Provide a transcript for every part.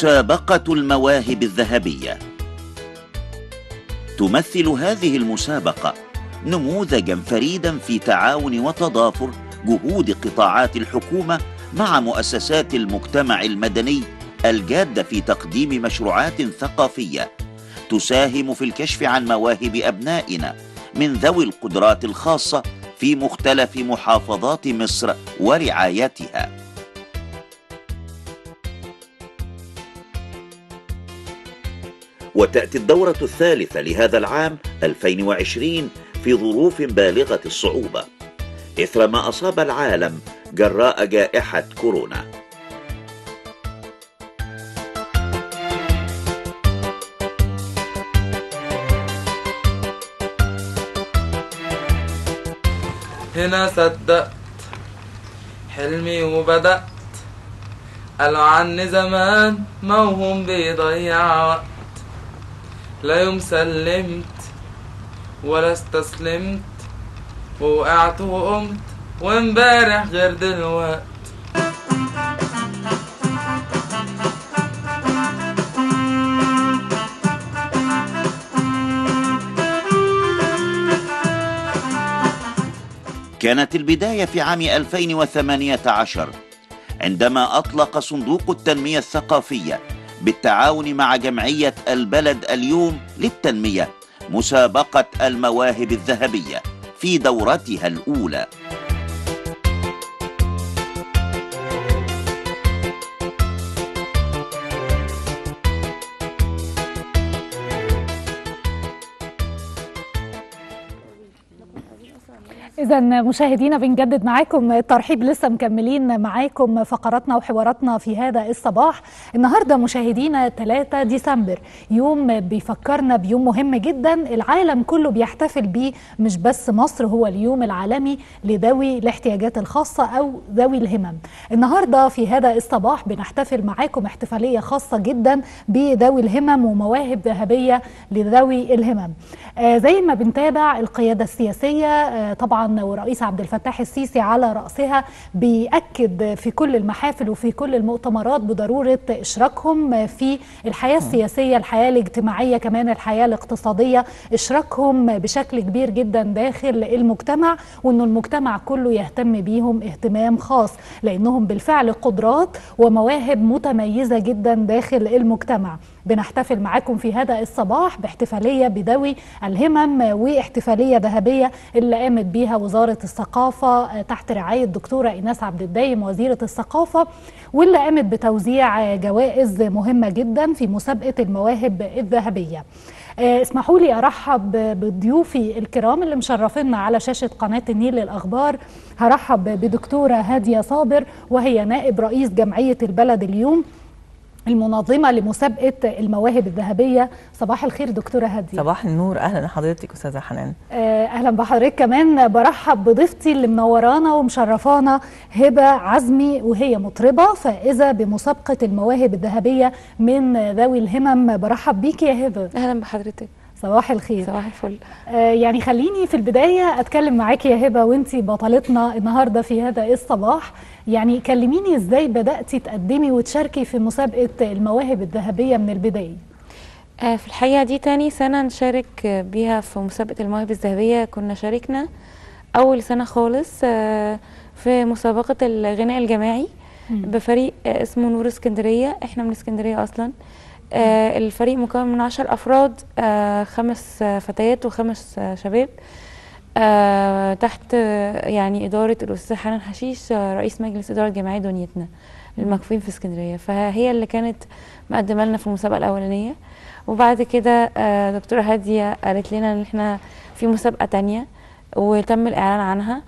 مسابقة المواهب الذهبية تمثل هذه المسابقة نموذجا فريدا في تعاون وتضافر جهود قطاعات الحكومة مع مؤسسات المجتمع المدني الجادة في تقديم مشروعات ثقافية تساهم في الكشف عن مواهب أبنائنا من ذوي القدرات الخاصة في مختلف محافظات مصر ورعايتها وتأتي الدورة الثالثة لهذا العام 2020 في ظروف بالغة الصعوبة إثر ما أصاب العالم جراء جائحة كورونا هنا صدقت حلمي وبدأت قالوا عني زمان موهوم بيضيع وقت لا يوم سلمت ولا استسلمت ووقعت وقمت وامبارح غير دلوقت كانت البداية في عام 2018 عندما أطلق صندوق التنمية الثقافية بالتعاون مع جمعية البلد اليوم للتنمية مسابقة المواهب الذهبية في دورتها الأولى إذا مشاهدينا بنجدد معاكم الترحيب لسه مكملين معاكم فقراتنا وحواراتنا في هذا الصباح النهارده مشاهدينا 3 ديسمبر يوم بيفكرنا بيوم مهم جدا العالم كله بيحتفل بيه مش بس مصر هو اليوم العالمي لذوي الاحتياجات الخاصة أو ذوي الهمم النهارده في هذا الصباح بنحتفل معاكم احتفالية خاصة جدا بذوي الهمم ومواهب ذهبية لذوي الهمم آه زي ما بنتابع القيادة السياسية آه طبعا ورئيس عبد الفتاح السيسي على رأسها بيأكد في كل المحافل وفي كل المؤتمرات بضرورة إشراكهم في الحياة السياسية الحياة الاجتماعية كمان الحياة الاقتصادية إشراكهم بشكل كبير جدا داخل المجتمع وأنه المجتمع كله يهتم بيهم اهتمام خاص لأنهم بالفعل قدرات ومواهب متميزة جدا داخل المجتمع بنحتفل معاكم في هذا الصباح باحتفالية بذوي الهمم واحتفالية ذهبية اللي قامت بيها وزارة الثقافة تحت رعاية الدكتورة إيناس عبد الدايم وزيرة الثقافة واللي قامت بتوزيع جوائز مهمة جدا في مسابقة المواهب الذهبية اسمحوا لي ارحب بضيوفي الكرام اللي مشرفينا على شاشه قناه النيل للاخبار هرحب بدكتوره هاديه صابر وهي نائب رئيس جمعيه البلد اليوم المنظمه لمسابقه المواهب الذهبيه صباح الخير دكتوره هاديه صباح النور اهلا حضرتك استاذه حنان اهلا بحضرتك كمان برحب بضيفتي اللي منورانا ومشرفانا هبه عزمي وهي مطربه فائزه بمسابقه المواهب الذهبيه من ذوي الهمم برحب بيكي يا هبه اهلا بحضرتك صباح الخير صباح الفل آه يعني خليني في البدايه اتكلم معاكي يا هبه وانتي بطلتنا النهارده في هذا الصباح يعني كلميني ازاي بداتي تقدمي وتشاركي في مسابقه المواهب الذهبيه من البدايه آه في الحقيقه دي تاني سنه نشارك بيها في مسابقه المواهب الذهبيه كنا شاركنا اول سنه خالص آه في مسابقه الغناء الجماعي بفريق آه اسمه نور اسكندريه احنا من اسكندريه اصلا آه الفريق مكون من عشر أفراد آه خمس آه فتيات وخمس آه شباب آه تحت آه يعني إدارة الأستاذة حنان حشيش آه رئيس مجلس إدارة جمعية دنيتنا المكفوفين في اسكندرية فهي اللي كانت مقدمة لنا في المسابقة الأولانية وبعد كده آه دكتورة هادية قالت لنا إن إحنا في مسابقة تانية وتم الإعلان عنها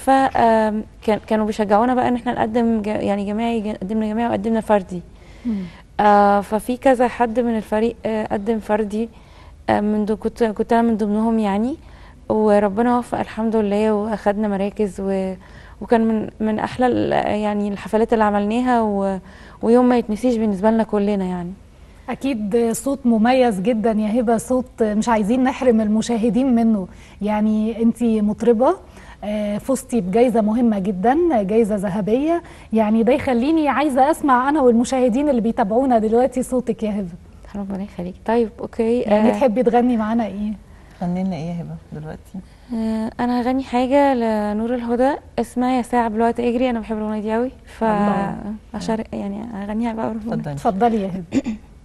فكانوا بيشجعونا بقى إن إحنا نقدم يعني جماعي قدمنا جماعي وقدمنا فردي آه ففي كذا حد من الفريق آه قدم فردي آه من دو كنت كنت انا من ضمنهم يعني وربنا وفق الحمد لله واخدنا مراكز و وكان من من احلى يعني الحفلات اللي عملناها و ويوم ما يتنسيش بالنسبه لنا كلنا يعني اكيد صوت مميز جدا يا هبه صوت مش عايزين نحرم المشاهدين منه يعني انت مطربه آه، فزتي بجائزة مهمة جدا جائزة ذهبية يعني ده يخليني عايزة أسمع أنا والمشاهدين اللي بيتابعونا دلوقتي صوتك يا هبة ربنا يخليك طيب اوكي يعني آه، تحبي تغني معانا إيه؟ غني لنا ايه يا هبه دلوقتي آه، انا هغني حاجه لنور الهدى اسمها يا ساعه بالوقت اجري انا بحب الاغنيه دي قوي ف الله. أشارك يعني هغنيها بقى ورا- اتفضلي اتفضلي يا هبة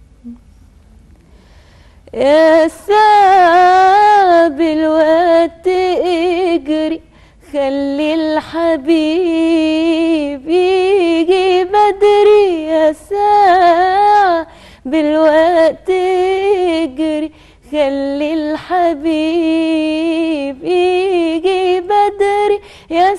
يا ساعة بالوقت اجري خلي الحبيب يجي بدري يا ساعة بالوقت اجري خلي الحبيب يجي بدري يا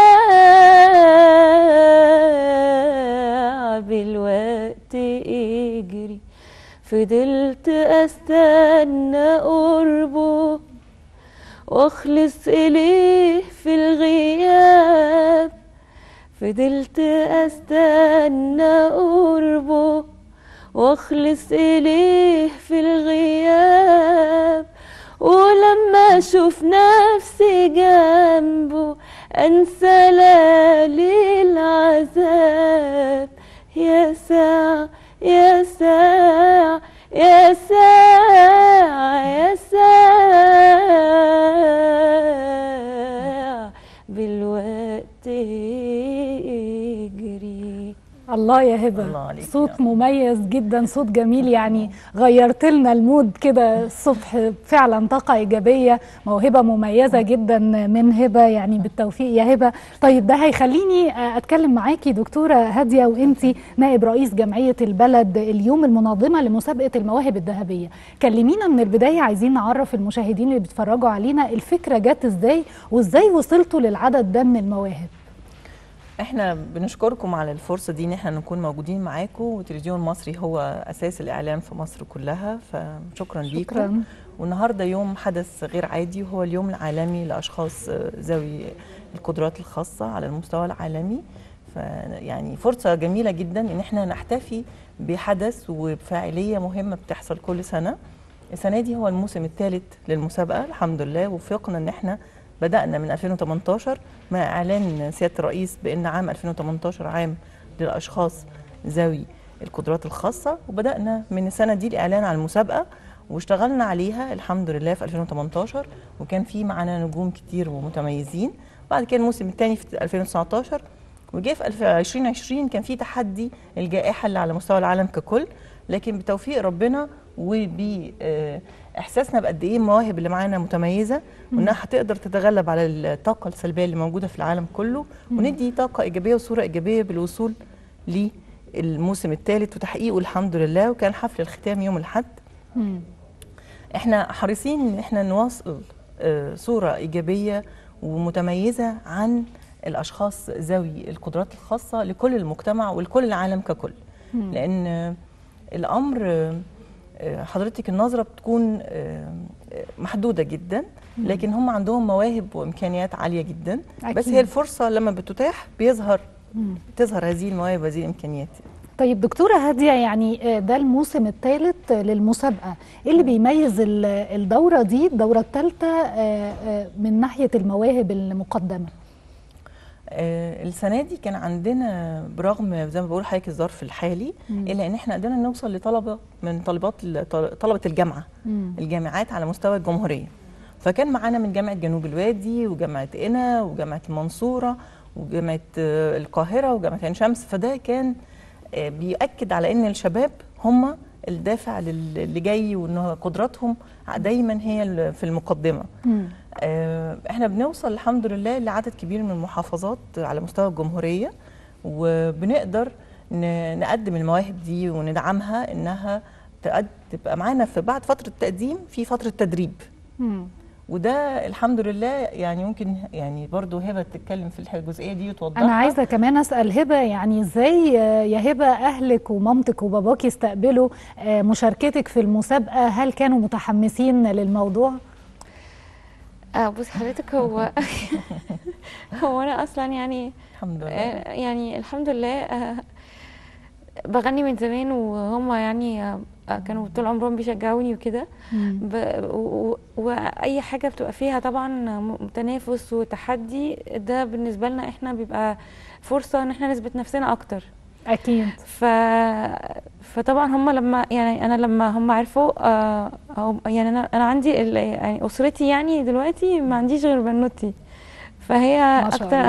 ساعة بالوقت اجري فضلت استنى قربه واخلص اليه في الغياب فضلت استنى قربه واخلص اليه في الغياب ولما اشوف نفسي جنبه انسى ليالي العذاب يا ساعة يا ساعة يا ساعة يا ساعة بالوقت يجري الله يا هبة الله عليك صوت يا مميز جدا صوت جميل يعني غيرت لنا المود كده الصبح فعلا طاقة إيجابية موهبة مميزة جدا من هبة يعني بالتوفيق يا هبة طيب ده هيخليني آه، أتكلم معاكي دكتورة هادية وإنتي نائب رئيس جمعية البلد اليوم المنظمة لمسابقة المواهب الذهبية كلمينا من البداية عايزين نعرف المشاهدين اللي بيتفرجوا علينا الفكرة جت إزاي وإزاي وصلتوا للعدد ده من المواهب احنا بنشكركم على الفرصه دي ان احنا نكون موجودين معاكم والتلفزيون المصري هو اساس الاعلام في مصر كلها فشكرا ليكم شكرا والنهارده يوم حدث غير عادي وهو اليوم العالمي لاشخاص آه، ذوي القدرات الخاصه على المستوى العالمي فيعني فرصه جميله جدا ان احنا نحتفي بحدث وبفاعليه مهمه بتحصل كل سنه السنه دي هو الموسم الثالث للمسابقه الحمد لله وفقنا ان احنا بدانا من 2018 مع اعلان سياده الرئيس بان عام 2018 عام للاشخاص ذوي القدرات الخاصه وبدانا من السنه دي الاعلان عن المسابقه واشتغلنا عليها الحمد لله في 2018 وكان في معانا نجوم كتير ومتميزين بعد كده الموسم الثاني في 2019 وجه في 2020 كان في تحدي الجائحه اللي على مستوى العالم ككل لكن بتوفيق ربنا وباحساسنا بقد ايه المواهب اللي معانا متميزه وانها هتقدر تتغلب على الطاقه السلبيه اللي موجوده في العالم كله وندي طاقه ايجابيه وصوره ايجابيه بالوصول للموسم الثالث وتحقيقه الحمد لله وكان حفل الختام يوم الاحد مم. احنا حريصين ان احنا نوصل آه، صوره ايجابيه ومتميزه عن الاشخاص ذوي القدرات الخاصه لكل المجتمع ولكل العالم ككل مم. لان آه، الامر آه، آه، حضرتك النظره بتكون آه، آه، محدوده جدا لكن هم عندهم مواهب وامكانيات عاليه جدا بس أكيد. هي الفرصه لما بتتاح بيظهر مم. تظهر هذه المواهب وهذه الامكانيات طيب دكتورة هادية يعني آه، ده الموسم الثالث للمسابقة ايه اللي بيميز ال- الدورة دي الدورة الثالثة من ناحية المواهب المقدمة آه، السنه دي كان عندنا برغم زي ما بقول حضرتك الظرف الحالي مم. الا ان احنا قدرنا نوصل لطلبه من طالبات ال- طلبه الجامعه مم. الجامعات على مستوى الجمهوريه فكان معانا من جامعه جنوب الوادي وجامعه قنا وجامعه المنصوره وجامعه آه، القاهره وجامعه عين شمس فده كان آه، بيأكد على ان الشباب هم الدافع لل- اللي جاي وان قدراتهم دايما هي ال- في المقدمه مم. آه، احنا بنوصل الحمد لله لعدد كبير من المحافظات على مستوى الجمهوريه وبنقدر ن- نقدم المواهب دي وندعمها انها تقد- تبقى معانا في بعد فتره تقديم في فتره تدريب مم. وده الحمد لله يعني ممكن يعني برضو هبه تتكلم في الح- الجزئيه دي وتوضحها انا عايزة كمان اسأل هبة يعني ازاي آه، يا هبة اهلك ومامتك وباباك يستقبلوا آه، مشاركتك في المسابقة هل كانوا متحمسين للموضوع؟ اه بص حضرتك هو هو انا اصلا يعني الحمد لله آه، يعني الحمد لله آه، بغني من زمان وهم يعني آه، آه، كانوا طول عمرهم بيشجعوني وكده مم. ب- و- و- واي حاجه بتبقى فيها طبعا م- تنافس وتحدي ده بالنسبه لنا احنا بيبقى فرصه ان احنا نثبت نفسنا اكتر اكيد ف... فطبعا هم لما يعني انا لما هم عرفوا آه أو يعني انا انا عندي ال... يعني اسرتي يعني دلوقتي ما عنديش غير بنوتي فهي ما شاء اكتر الله.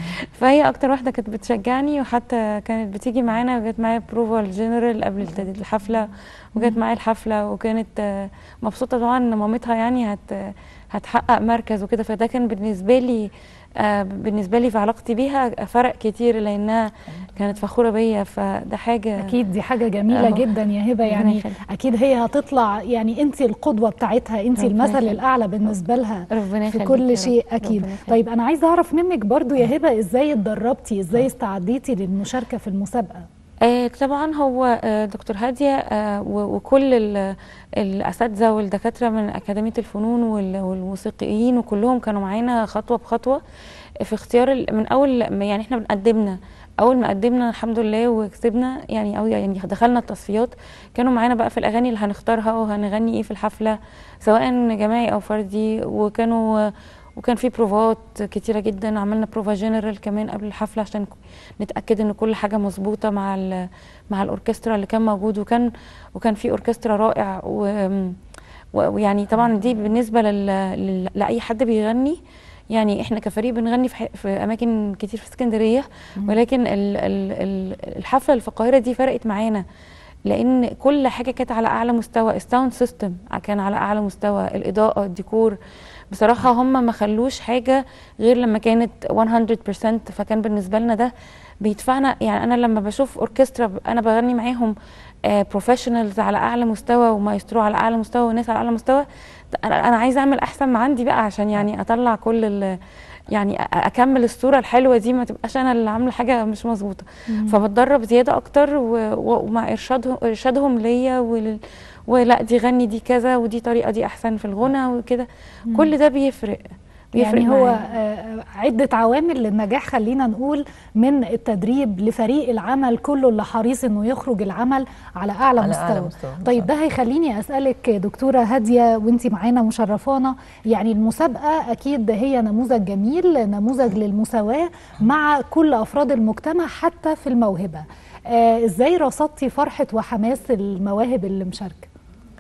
فهي اكتر واحده كانت بتشجعني وحتى كانت بتيجي معانا وجت معايا بروفا الجنرال قبل الت- الحفله وجت معايا الحفله وكانت آه، مبسوطه طبعا ان مامتها يعني هت هتحقق مركز وكده فده كان بالنسبه لي آه، بالنسبه لي في علاقتي بيها فرق كتير لانها كانت فخوره بيا فده حاجه اكيد دي حاجه جميله أهو. جدا يا هبه ربنا يعني يخليك. اكيد هي هتطلع يعني انت القدوه بتاعتها انت ربنا المثل يخليك. الاعلى بالنسبه لها ربنا في يخليك يا كل رب. شيء اكيد ربنا يخليك. طيب انا عايزه اعرف منك برضو يا هبه ازاي اتدربتي ازاي استعديتي للمشاركه في المسابقه آه طبعا هو آه دكتور هاديه آه و- وكل ال- الاساتذه والدكاتره من اكاديميه الفنون وال- والموسيقيين وكلهم كانوا معانا خطوه بخطوه في اختيار ال- من اول ما- يعني احنا بنقدمنا اول ما قدمنا الحمد لله وكسبنا يعني او يعني دخلنا التصفيات كانوا معانا بقى في الاغاني اللي هنختارها وهنغني ايه في الحفله سواء جماعي او فردي وكانوا وكان في بروفات كتيره جدا عملنا بروفا جنرال كمان قبل الحفله عشان نتاكد ان كل حاجه مظبوطه مع ال- مع الاوركسترا اللي كان موجود وكان وكان في اوركسترا رائع و- و- ويعني طبعا دي بالنسبه لل... لل... لاي حد بيغني يعني احنا كفريق بنغني في, ح... في اماكن كتير في اسكندريه ولكن ال... ال... ال- الحفله اللي في القاهره دي فرقت معانا لان كل حاجه كانت على اعلى مستوى الساوند سيستم كان على اعلى مستوى الاضاءه الديكور بصراحه هم ما خلوش حاجه غير لما كانت 100% فكان بالنسبه لنا ده بيدفعنا يعني انا لما بشوف اوركسترا ب- انا بغني معاهم بروفيشنالز على اعلى مستوى ومايسترو على اعلى مستوى وناس على اعلى مستوى ت- انا أنا عايزه اعمل احسن ما عندي بقى عشان يعني اطلع كل ال يعني أ- اكمل الصوره الحلوه دي ما تبقاش انا اللي عامله حاجه مش مظبوطه فبتدرب زياده اكتر و- و- ومع ارشادهم ارشادهم ليا ولل- ولا دي غني دي كذا ودي طريقه دي احسن في الغنى وكده كل ده بيفرق بيفرق يعني هو معايا. آه، عدة عوامل للنجاح خلينا نقول من التدريب لفريق العمل كله اللي حريص انه يخرج العمل على اعلى على مستوى, أعلى مستوى. طيب ده هيخليني اسالك دكتوره هاديه وانت معانا مشرفانا يعني المسابقه اكيد هي نموذج جميل نموذج للمساواه مع كل افراد المجتمع حتى في الموهبه آه، ازاي رصدتي فرحه وحماس المواهب اللي مشاركه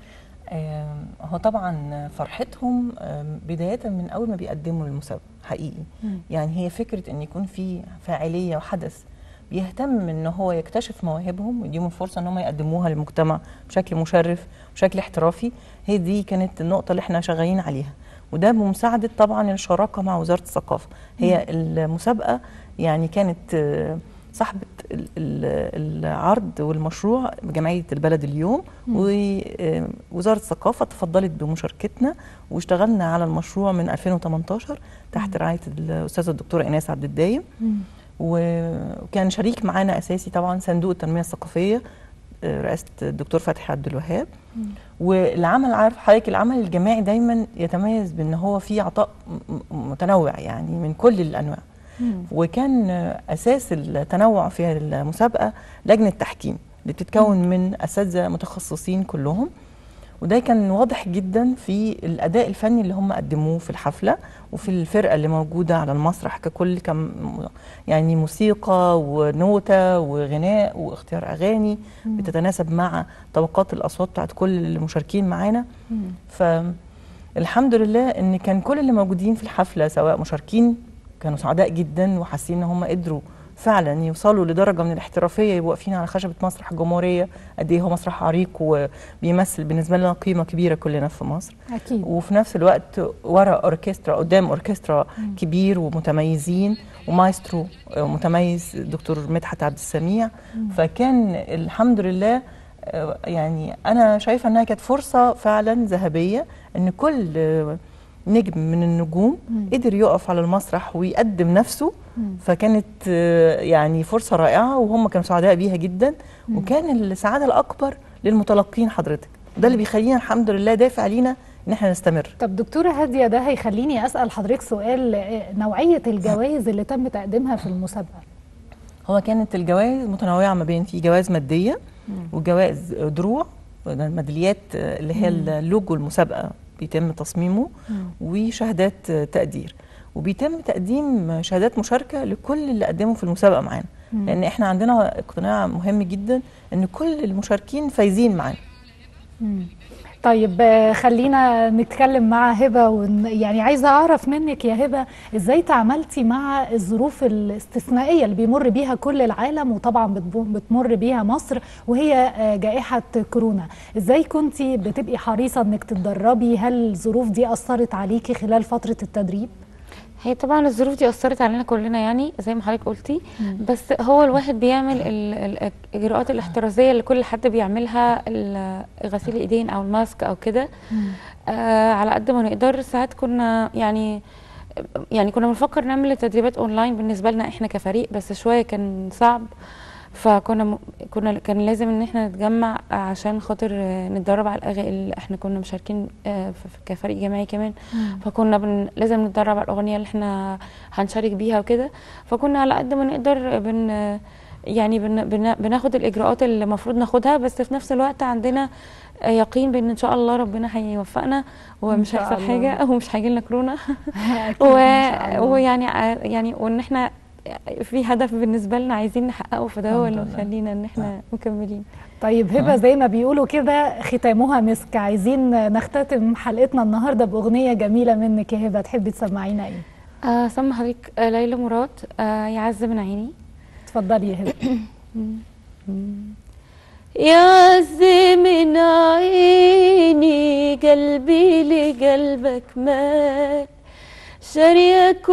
آم، هو طبعا فرحتهم آم، بداية من أول ما بيقدموا المسابقة حقيقي يعني هي فكرة أن يكون في فاعلية وحدث بيهتم ان هو يكتشف مواهبهم ويديهم الفرصه ان هم يقدموها للمجتمع بشكل مشرف بشكل احترافي هي دي كانت النقطه اللي احنا شغالين عليها وده بمساعده طبعا الشراكه مع وزاره الثقافه هي المسابقه يعني كانت آه، صاحبه ال- ال- العرض والمشروع جمعيه البلد اليوم ووزاره الثقافه تفضلت بمشاركتنا واشتغلنا على المشروع من 2018 تحت رعايه الاستاذه الدكتوره ايناس عبد الدايم وكان شريك معانا اساسي طبعا صندوق التنميه الثقافيه آه، رئاسه الدكتور فتحي عبد الوهاب والعمل عارف حضرتك العمل الجماعي دايما يتميز بان هو فيه عطاء م- م- متنوع يعني من كل الانواع وكان آه، اساس التنوع في المسابقه لجنه تحكيم اللي بتتكون من اساتذه متخصصين كلهم وده كان واضح جدا في الاداء الفني اللي هم قدموه في الحفله وفي الفرقه اللي موجوده على المسرح ككل كم يعني موسيقى ونوته وغناء واختيار اغاني بتتناسب مع طبقات الاصوات بتاعت كل المشاركين معانا فالحمد لله ان كان كل اللي موجودين في الحفله سواء مشاركين كانوا سعداء جدا وحاسين ان هم قدروا فعلا يوصلوا لدرجه من الاحترافيه يبقوا واقفين على خشبه مسرح الجمهوريه قد ايه هو مسرح عريق وبيمثل بالنسبه لنا قيمه كبيره كلنا في مصر اكيد وفي نفس الوقت ورا اوركسترا قدام اوركسترا كبير ومتميزين ومايسترو متميز دكتور مدحت عبد السميع فكان الحمد لله آه، يعني انا شايفه انها كانت فرصه فعلا ذهبيه ان كل آه، نجم من النجوم قدر يقف على المسرح ويقدم نفسه فكانت آه، يعني فرصه رائعه وهم كانوا سعداء بيها جدا وكان السعاده الاكبر للمتلقين حضرتك ده اللي بيخلينا الحمد لله دافع لينا ان احنا نستمر طب دكتورة هادية ده هيخليني أسأل حضرتك سؤال آه، نوعية الجوائز اللي تم تقديمها في المسابقة هو كانت الجوائز متنوعه ما بين في جوائز ماديه وجوائز دروع ميداليات آه، اللي هي اللوجو المسابقه بيتم تصميمه وشهادات آه، تقدير وبيتم تقديم شهادات مشاركه لكل اللي قدموا في المسابقه معانا لان احنا عندنا اقتناع مهم جدا ان كل المشاركين فايزين معانا طيب آه، خلينا نتكلم مع هبه ون... يعني عايزه اعرف منك يا هبه ازاي تعاملتي مع الظروف الاستثنائيه اللي بيمر بيها كل العالم وطبعا بتب- بتمر بيها مصر وهي آه، جائحه كورونا ازاي كنتي بتبقي حريصه انك تتدربي هل الظروف دي اثرت عليكي خلال فتره التدريب هي طبعا الظروف دي اثرت علينا كلنا يعني زي ما حضرتك قلتي بس هو الواحد بيعمل ال- الاجراءات الاحترازيه اللي كل حد بيعملها ال- غسيل الايدين او الماسك او كده آه على قد ما نقدر ساعات كنا يعني يعني كنا بنفكر نعمل تدريبات اونلاين بالنسبه لنا احنا كفريق بس شويه كان صعب فكنا م... كنا كان لازم ان احنا نتجمع عشان خاطر آه، نتدرب على الاغاني اللي احنا كنا مشاركين آه، في- في- كفريق جماعي كمان فكنا بن... لازم نتدرب على الاغنيه اللي احنا هنشارك بيها وكده فكنا على قد ما نقدر بن يعني بن... بن... بناخد الاجراءات اللي المفروض ناخدها بس في نفس الوقت عندنا آه، يقين بان ان شاء الله ربنا هيوفقنا ومش شاء هيحصل الله. حاجه ومش هيجي لنا كورونا أكيد و... إن شاء الله. ويعني ع- يعني وان احنا في هدف بالنسبه لنا عايزين نحققه فده هو اللي الحمد لله. مخلينا ان احنا مكملين طيب هبه زي ما بيقولوا كده ختامها مسك عايزين نختتم حلقتنا النهارده باغنيه جميله منك يا هبه تحبي تسمعينا ايه آه سمى حضرتك آه ليلى مراد آه يعز من عيني اتفضلي يا هبه يعز من عيني قلبي لقلبك مات شاريك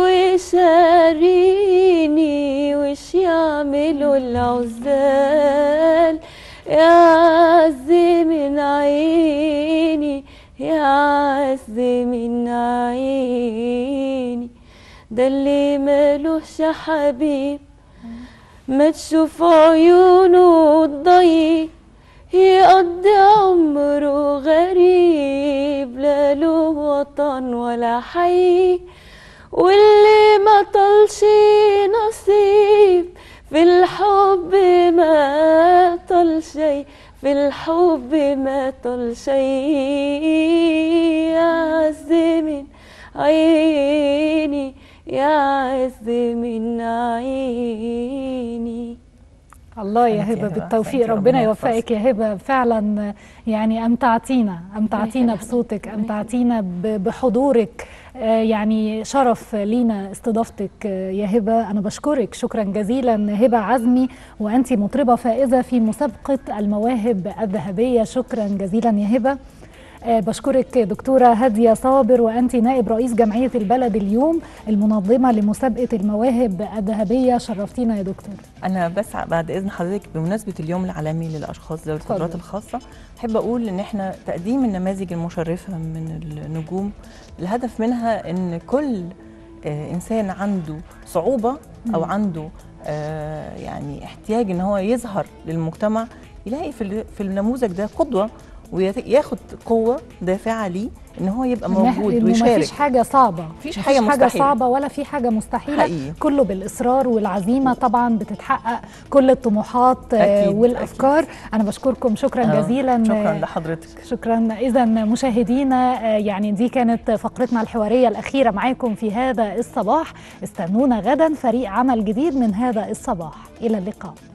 وشاريني وش يعملوا العزال يعز من عيني يعز من عيني ده اللي ملوش حبيب ما تشوف عيونه الضي يقضي عمره غريب لا له وطن ولا حي واللي ما طلش نصيب في الحب ما طل شي في الحب ما طل شي يعز من عيني يعز من عيني الله يا أحسنتي هبه يا هبة، بالتوفيق أحسنتي، ربنا ربنا يوفقك يا هبه فعلا يعني امتعتينا امتعتينا يخليك. بصوتك ربنا امتعتينا ب- بحضورك آه، يعني شرف لينا استضافتك آه، يا هبه انا بشكرك شكرا جزيلا هبه عزمي وانت مطربه فائزه في مسابقه المواهب الذهبيه شكرا جزيلا يا هبه آه، بشكرك دكتورة هادية صابر وأنت نائب رئيس جمعية البلد اليوم المنظمة لمسابقة المواهب الذهبية شرفتينا يا دكتور انا بس بعد اذن حضرتك بمناسبه اليوم العالمي للاشخاص ذوي القدرات اتفضل. الخاصه احب اقول ان احنا تقديم النماذج المشرفه من النجوم الهدف منها ان كل آه، انسان عنده صعوبه او عنده آه، يعني احتياج ان هو يظهر للمجتمع يلاقي في ال- في النموذج ده قدوه وياخد قوه دافعه ليه ان هو يبقى إن- موجود إنه ويشارك مفيش حاجة صعبة مفيش مفيش حاجة حاجة مستحيلة. صعبة ولا في حاجة مستحيلة حقيقي. كله بالإصرار والعزيمة طبعا بتتحقق كل الطموحات آه، أكيد، والأفكار أنا بشكركم شكرا آه، جزيلا شكرا آه، لحضرتك شكرا اذا مشاهدينا آه، يعني دي كانت فقرتنا الحواريه الاخيره معاكم في هذا الصباح استنونا غدا فريق عمل جديد من هذا الصباح الى اللقاء